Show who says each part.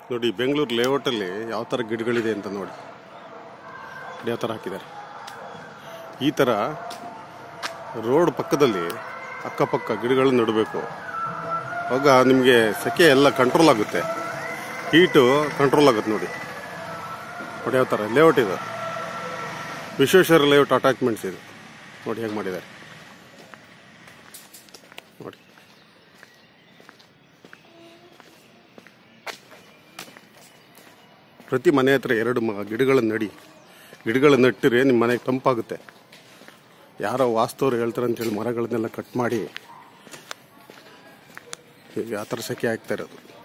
Speaker 1: ನೋಡಿ ಬೆಂಗಳೂರು ಲೇಔಟಲ್ಲಿ ಯಾವ ಥರ ಗಿಡಗಳಿದೆ ಅಂತ ನೋಡಿ ಯಾವ ಥರ ಹಾಕಿದ್ದಾರೆ ಈ ಥರ ರೋಡ್ ಪಕ್ಕದಲ್ಲಿ ಅಕ್ಕಪಕ್ಕ ಗಿಡಗಳನ್ನ ನೆಡಬೇಕು ಆಗ ನಿಮಗೆ ಸೆಕೆ ಎಲ್ಲ ಕಂಟ್ರೋಲ್ ಆಗುತ್ತೆ ಹೀಟು ಕಂಟ್ರೋಲ್ ಆಗುತ್ತೆ ನೋಡಿ ನೋಡಿ ಯಾವ ಥರ ಲೇಔಟ್ ಇದು ವಿಶ್ವೇಶ್ವರ ಲೇಔಟ್ ಅಟ್ಯಾಚ್ಮೆಂಟ್ಸ್ ಇದು ನೋಡಿ ಹೇಗೆ ಮಾಡಿದ್ದಾರೆ ನೋಡಿ ಪ್ರತಿ ಮನೆ ಹತ್ರ ಎರಡು ಮ ಗಿಡಗಳನ್ನು ನಡಿ ಗಿಡಗಳನ್ನು ನೆಟ್ಟಿದ್ರೆ ನಿಮ್ಮ ಮನೆಗೆ ತಂಪಾಗುತ್ತೆ ಯಾರೋ ವಾಸ್ತವ್ರು ಹೇಳ್ತಾರೆ ಅಂತೇಳಿ ಮರಗಳನ್ನೆಲ್ಲ ಕಟ್ ಮಾಡಿ ಈಗ ಆ ಥರ ಸೆಕೆ ಆಗ್ತಾ ಇರೋದು